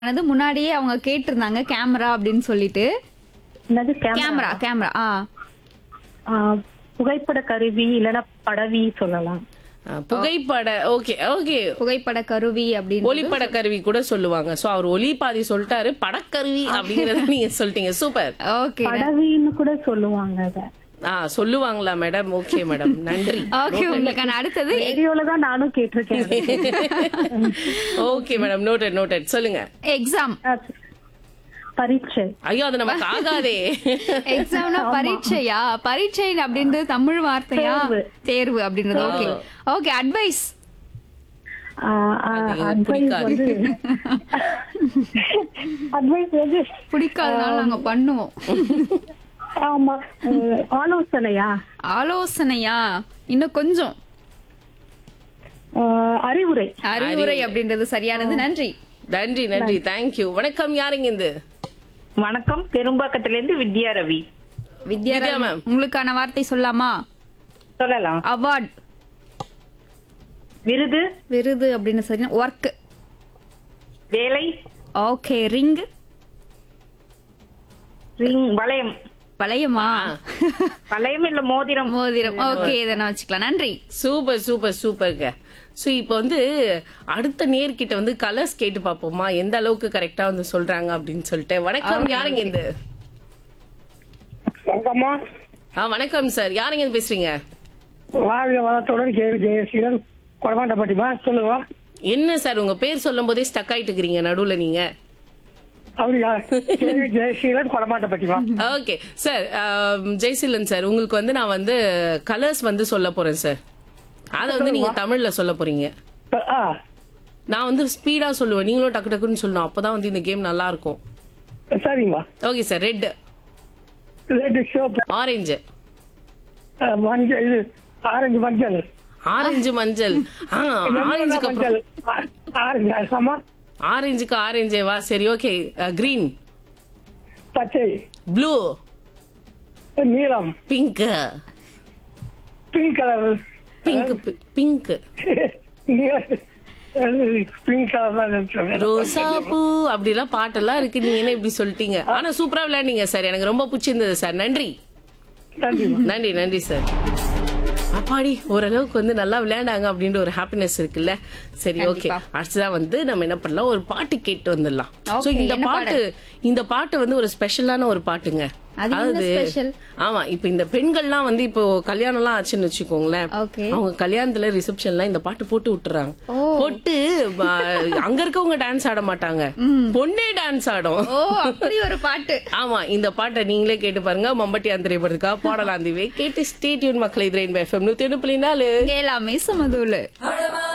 அது முன்னாடியே அவங்க கேட்டிருந்தாங்க கேமரா அப்படின்னு சொல்லிட்டு என்னது கேமரா கேமரா ஆ ஆ, புகைப்பட கருவி இல்லைன்னா படவி சொல்லலாம் ஆ, புகைப்பட ஓகே ஓகே புகைப்பட கருவி அப்படின்னு ஒளிப்பட கருவி கூட சொல்லுவாங்க சோ அவர் ஒலி பாதி சொல்லிட்டாரு படக்கருவி அப்படிங்கறத நீங்க சொல்லிட்டீங்க சூப்பர் ஓகே படவின்னு கூட சொல்லுவாங்க அத ஆ சொல்லுவாங்களா மேடம் ஓகே மேடம் நன்றி ஓகே உங்களுக்கான அடுத்தது ரேடியோல தான் நானும் கேட்டிருக்கேன் ஓகே மேடம் நோட்டட் நோட்டட் சொல்லுங்க எக்ஸாம் ஆ, பரீட்சை ஐயோ அது நமக்கு ஆகாதே எக்ஸாம்னா பரீட்சையா பரீட்சை அப்படின்றது தமிழ் வார்த்தையா தேர்வு. தேர்வு அப்படின்றது ஓகே ஓகே அட்வைஸ் ஆ, ஆ, அது advice பிடிக்காது. வந்து அட்வைஸ் வந்து பிடிக்காதனால நாங்க பண்ணுவோம் ஆமா அஹ், ஆலோசனையா ஆலோசனையா இன்னும் கொஞ்சம் அஹ், அறிவுரை அறிவுரை அப்படின்றது சரியானது நன்றி நன்றி நன்றி தேங்க்யூ வணக்கம் யாருங்க இந்த வணக்கம் பெரும்பாக்கத்துல இருந்து வித்யா ரவி வித்யா வித்யா ma'am. உங்களுக்கான வார்த்தை சொல்லாமா சொல்லலாம் அவார்ட் விருது விருது அப்படின்னு சரி ஒர்க் வேலை ஓகே ரிங் ரிங் வளையம் வளையமா வளையம் இல்ல மோதிரம் மோதிரம் ஓகே இதை நான் வச்சுக்கலாம் நன்றி சூப்பர் சூப்பர் சூப்பர்ங்க சோ இப்போ வந்து அடுத்த நேர்கிட்ட வந்து கலர்ஸ் கேட்டு பாப்போமா எந்த அளவுக்கு கரெக்டா வந்து சொல்றாங்க அப்படின்னு சொல்லிட்டு வணக்கம் யாருங்க இந்த வணக்கம்மா ஆ வணக்கம் சார் யாருங்க இருந்து பேசுறீங்க வாழ்க வளத்துடன் கேள்வி ஜெயசீலன் கொடமாட்டப்பட்டிமா சொல்லுங்க என்ன சார் உங்க பேர் சொல்லும் போதே ஸ்டக் ஆயிட்டு இருக்கிறீங்க நடுவுல நீங்க அப்படியா கேள்வி ஜெயசீலன் கொடமாட்டப்பட்டிமா ஓகே சார் ஜெய்சிலன் சார் உங்களுக்கு வந்து நான் வந்து கலர்ஸ் வந்து சொல்ல போறேன் சார் அதை வந்து நீங்க தமிழ்ல சொல்ல போறீங்க ஆ நான் வந்து ஸ்பீடா சொல்லுவேன் நீங்களும் டக்கு டக்குன்னு சொல்லணும் அப்பதான் வந்து இந்த கேம் நல்லா இருக்கும் சரிங்கம்மா okay sir red red soap orange மஞ்சள் இது ஆரஞ்சு மஞ்சள் ஆரஞ்சு மஞ்சள் ஆ ஆரஞ்சுக்கு மஞ்சள் அப்புறம் ஆ- ஆரஞ்சு அரசம்மா ஆரஞ்சுக்கு ஆரஞ்சே வா சரி ஓகே கிரீன் பச்சை ப்ளூ நீலம் pink pink colour pink pink pink colour தான் சொல்றேன் ரோசா பூ அப்படிலாம் பாட்டெல்லாம் இருக்கு நீங்க என்ன இப்படி சொல்லிட்டீங்க ஆனா சூப்பரா விளையாண்டீங்க சார் எனக்கு ரொம்ப பிடிச்சிருந்தது சார் நன்றி நன்றிம்மா நன்றி நன்றி சார் அப்பாடி ஓரளவுக்கு வந்து நல்லா விளையாண்டாங்க அப்படின்ற ஒரு ஹாப்பினஸ் இருக்குல்ல சரி ஓகே கண்டிப்பா. அடுத்ததான் வந்து நம்ம என்ன பண்ணலாம் ஒரு பாட்டு கேட்டு வந்துடலாம் Okay, சோ இந்த என்ன பாட்டு இந்த பாட்டு வந்து ஒரு ஸ்பெஷலான ஒரு பாட்டுங்க அது என்ன special? ஆமா இப்ப இந்த பெண்கள்லாம் வந்து இப்போ கல்யாணம் எல்லாம் ஆச்சுன்னு வச்சுக்கோங்களேன் Okay. அவங்க கல்யாணத்துல ரிசப்ஷன்ல இந்த பாட்டு போட்டு விட்டுறாங்க போட்டு ப- அங்க இருக்கவங்க டான்ஸ் ஆட மாட்டாங்க பொண்ணே டான்ஸ் ஆடும் ஓ அப்படி ஒரு பாட்டு ஆமா இந்த பாட்டை நீங்களே கேட்டு பாருங்க மம்பட்டி அந்த திரைப்படத்துக்கா பாடலாம் தீவே கேட்டு ஸ்டேட்யூன் மக்களை திரைன் எஃப்எம் நூத்தி ஒண்ணு புள்ளி நாலு எல்லாமே சமதூளு